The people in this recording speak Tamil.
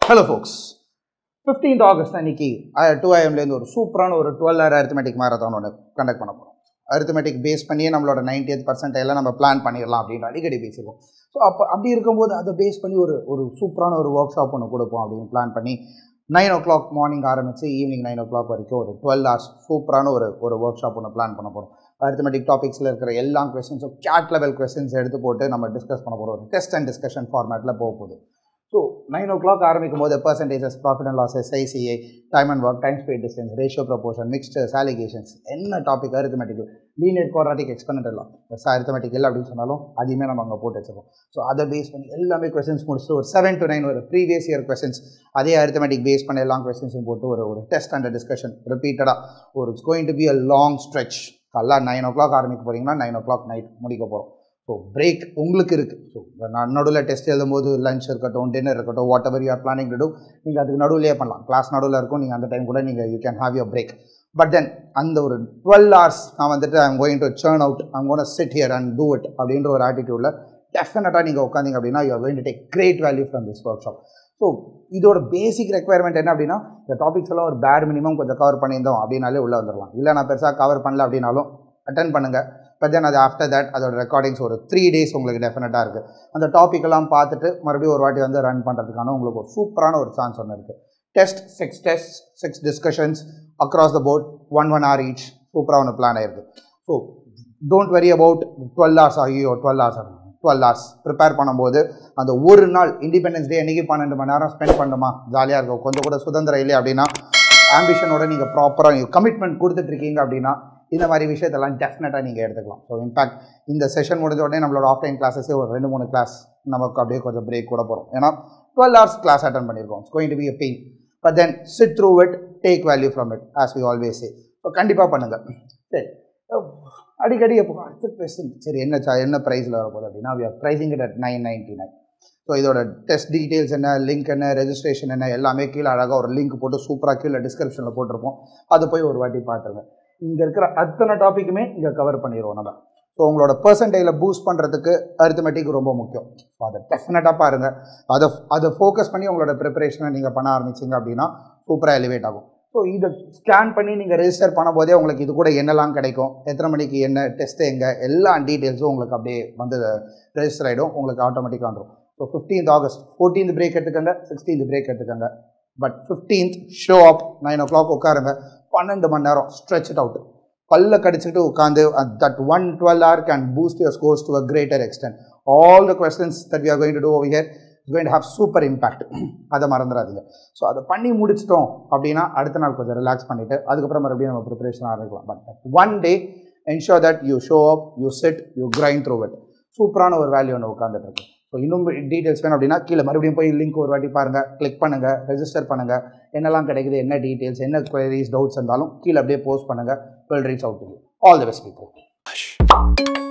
ஹலோ ஃபோக்ஸ் ஃபிஃப்டீன்த் ஆகஸ்ட் அன்னைக்கு டூ ஐஎம்லேருந்து ஒரு சூப்பரான ஒரு டுவெல் ஹவர் அரித்மெட்டிக் மேரத்தான் ஒன்று கண்டக்ட் பண்ண போகிறோம் அரித்மெட்டிக் பேஸ் பண்ணியே நம்மளோட நைன்டியத் பர்சன்ட் எல்லாம் நம்ம பிளான் பண்ணிடலாம் அப்படின்னு அடிக்கடி பேசியிருக்கோம் ஸோ அப்போ அப்படி இருக்கும்போது அதை பேஸ் பண்ணி ஒரு ஒரு சூப்பரான ஒரு ஒர்க் ஷாப் ஒன்று கொடுப்போம் அப்படின்னு பிளான் பண்ணி நைன் ஓ கிளாக் மார்னிங் ஆரம்பித்து ஈவினிங் நைன் ஓ கிளாக் வரைக்கும் ஒரு டுவெல் ஹவர்ஸ் சூப்பரான ஒரு ஒரு ஒர்க் ஷாப் ஒன்று பிளான் பண்ண போகிறோம் அரித்மெட்டிக் டாபிக்ஸில் இருக்கிற எல்லா கொஸ்டின்ஸும் கேட் லெவல் கொஸ்டின்ஸ் எடுத்து போட்டு நம்ம டிஸ்கஸ் பண்ண போகிறோம் ஒரு டெஸ்ட் அண்ட் டிஸ்கஷன் ஃபார்மேட்டில் போக போகுது ஸோ நைன் ஓ கிளாக் ஆரம்பிக்கும் போது பர்சன்டேஜஸ் ப்ராஃபிட் அண்ட் லாஸஸ் ஐசிஏ time and work time speed distance ratio proportion mixtures alligations என்ன topic arithmetic linear quadratic exponent எல்லாம் பெருசாக அரித்மெட்டிக் இல்லை அப்படின்னு சொன்னாலும் அதையுமே நம்ம அங்கே போட்டு வச்சிருக்கோம் ஸோ அதை பேஸ் பண்ணி எல்லாமே கொஸ்டின்ஸ் முடிச்சுட்டு ஒரு செவன் டு நைன் ஒரு ப்ரீவியஸ் இயர் கொஸ்டின்ஸ் அதே அரித்மெட்டிக் பேஸ் பண்ணி எல்லா கொஸ்டின்ஸும் போட்டு ஒரு ஒரு டெஸ்ட் அண்ட் டிஸ்கஷன் ரிப்பீட்டடாக ஒரு it's going to be a long stretch காலைல நைன் ஓ கிளாக் ஆரம்பிக்க போகிறீங்கன்னா நைன் ஓ கிளாக் நைட் முடிக்க போகிறோம் ஸோ பிரேக் உங்களுக்கு இருக்குது ஸோ நான் நடுவில் டெஸ்ட் எழுதும்போது லஞ்ச் இருக்கட்டும் டின்னர் இருக்கட்டும் whatever you are planning to do நீங்கள் அதுக்கு நடுவிலே பண்ணலாம் கிளாஸ் நடுவில் இருக்கும் நீங்கள் அந்த டைம் கூட நீங்கள் you can have your break but then அந்த ஒரு டுவெல் ஹவர்ஸ் நான் வந்துட்டு I'm going to churn out I'm gonna sit here and do it அப்படின்ற ஒரு ஆட்டிடியூடில் டெஃபினட்டாக நீங்கள் உட்காந்திங்க அப்படின்னா you are going to take great value from this workshop so இதோட பேசிக் ரெக்குயர்மெண்ட் என்ன அப்படின்னா இந்த டாபிக்ஸ் எல்லாம் ஒரு பேர் மினிமம் கொஞ்சம் கவர் பண்ணியிருந்தோம் அப்படின்னாலே உள்ளே வந்துடலாம் இல்லை நான் பெருசாக கவர் பண்ணல அப்படின்னாலும் அட்டன் பண்ணுங்கள் பட் தென் அது ஆஃப்டர் தட் அதோட ரெக்கார்டிங்ஸ் ஒரு த்ரீ டேஸ் உங்களுக்கு டெஃபினட்டாக இருக்குது அந்த டாபிக் எல்லாம் பார்த்துட்டு மறுபடியும் ஒரு வாட்டி வந்து ரன் பண்ணுறதுக்கான உங்களுக்கு ஒரு சூப்பரான ஒரு சான்ஸ் ஒன்று இருக்குது test six test six discussions across the board one one hour each சூப்பராக ஒன்று பிளான் ஆயிருக்கு so don't worry about twelve hours ஆகியோ டுவெல் ஹவர்ஸ் ஆகும் டுவெல் ஹவர்ஸ் ப்ரிப்பேர் பண்ணும்போது அந்த ஒரு நாள் இண்டிபெண்டன்ஸ் டே அன்றைக்கி பன்னெண்டு மணி நேரம் ஸ்பெண்ட் பண்ணுமா ஜாலியாக இருக்கும் கொஞ்சம் கூட சுதந்திரம் இல்லை அப்படின்னா ஆம்பிஷனோட நீங்கள் ப்ராப்பராக நீங்கள் கமிட்மெண்ட் கொடுத்துட்ருக்கீங்க அப்படின்னா இந்த மாதிரி விஷயத்தெல்லாம் டெஃபினட்டாக நீங்கள் எடுத்துக்கலாம் ஸோ இன்ஃபேக்ட் இந்த செஷன் முடிஞ்ச உடனே நம்மளோட ஆஃப்லைன் கிளாஸஸே ஒரு ரெண்டு மூணு கிளாஸ் நமக்கு அப்படியே கொஞ்சம் பிரேக் கூட போகிறோம் ஏன்னா டுவெல் ஹவர்ஸ் கிளாஸ் அட்டன் பண்ணியிருக்கோம் it's going to be a pain but then sit through it take value from it as we always say so கண்டிப்பாக பண்ணுங்கள் சரி அடிக்கடி எப்போ அடுத்த கொஸ்டின் சரி என்ன சா என்ன ப்ரைஸில் வரப்போகுது அப்படின்னா we are pricing it at nine ninety nine so இதோட டெஸ்ட் டீட்டெயில்ஸ் என்ன லிங்க் என்ன ரெஜிஸ்ட்ரேஷன் என்ன எல்லாமே கீழே அழகாக ஒரு லிங்க் போட்டு சூப்பராக கீழே டிஸ்கிரிப்ஷனில் போட்டிருப்போம் அது போய் ஒரு வாட்டி பார்த்துருங்க இங்கே இருக்கிற அத்தனை டாப்பிக்குமே இங்கே கவர் பண்ணிடுவோம் நம்ம ஸோ உங்களோட பர்சன்டேஜில் பூஸ்ட் பண்ணுறதுக்கு அரித்மெட்டிக் ரொம்ப முக்கியம் ஸோ அதை டெஃபினட்டாக பாருங்கள் அதை அதை ஃபோக்கஸ் பண்ணி உங்களோட ப்ரிப்பரேஷனை நீங்கள் பண்ண ஆரம்பிச்சிங்க அப்படின்னா சூப்பராக எலிவேட் ஆகும் ஸோ இதை ஸ்கேன் பண்ணி நீங்கள் ரெஜிஸ்டர் பண்ணும்போதே உங்களுக்கு இது கூட என்னெல்லாம் கிடைக்கும் எத்தனை மணிக்கு என்ன டெஸ்ட் எங்கே எல்லா டீட்டெயில்ஸும் உங்களுக்கு அப்படியே வந்து ரெஜிஸ்டர் ஆகிடும் உங்களுக்கு ஆட்டோமேட்டிக்காக வந்துடும் so fifteenth August fourteenth break எடுத்துக்கோங்க சிக்ஸ்டீன்த் பிரேக் எடுத்துக்கோங்க but fifteenth show up nine o'clock உட்காருங்க பன்னெண்டு மணி நேரம் ஸ்ட்ரெச் அவுட் பல்ல கடிச்சிட்டு உட்காந்து that one twelve hour can boost your scores to a greater extent all the questions that we are going to do over here is going to have super impact அதை மறந்துடாதீங்க ஸோ அதை பண்ணி முடிச்சிட்டோம் அப்படின்னா அடுத்த நாள் கொஞ்சம் ரிலாக்ஸ் பண்ணிவிட்டு அதுக்கப்புறம் மறுபடியும் நம்ம ப்ரிப்பரேஷன் ஆரம்பிக்கலாம் but one day ensure that you show up you sit you grind through it சூப்பரான ஒரு வேல்யூ ஒன்று உட்காந்துட்டு இருக்கு ஸோ இன்னும் டீட்டெயில்ஸ் வேணும் அப்படின்னா கீழே மறுபடியும் போய் லிங்க் ஒரு வாட்டி பாருங்கள் கிளிக் பண்ணுங்கள் ரெஜிஸ்டர் பண்ணுங்கள் என்னெல்லாம் கிடைக்குது என்ன டீட்டெயில்ஸ் என்ன குவரிஸ் டவுட்ஸ் இருந்தாலும் கீழே அப்படியே போஸ்ட் பண்ணுங்கள் will reach out to you all the best people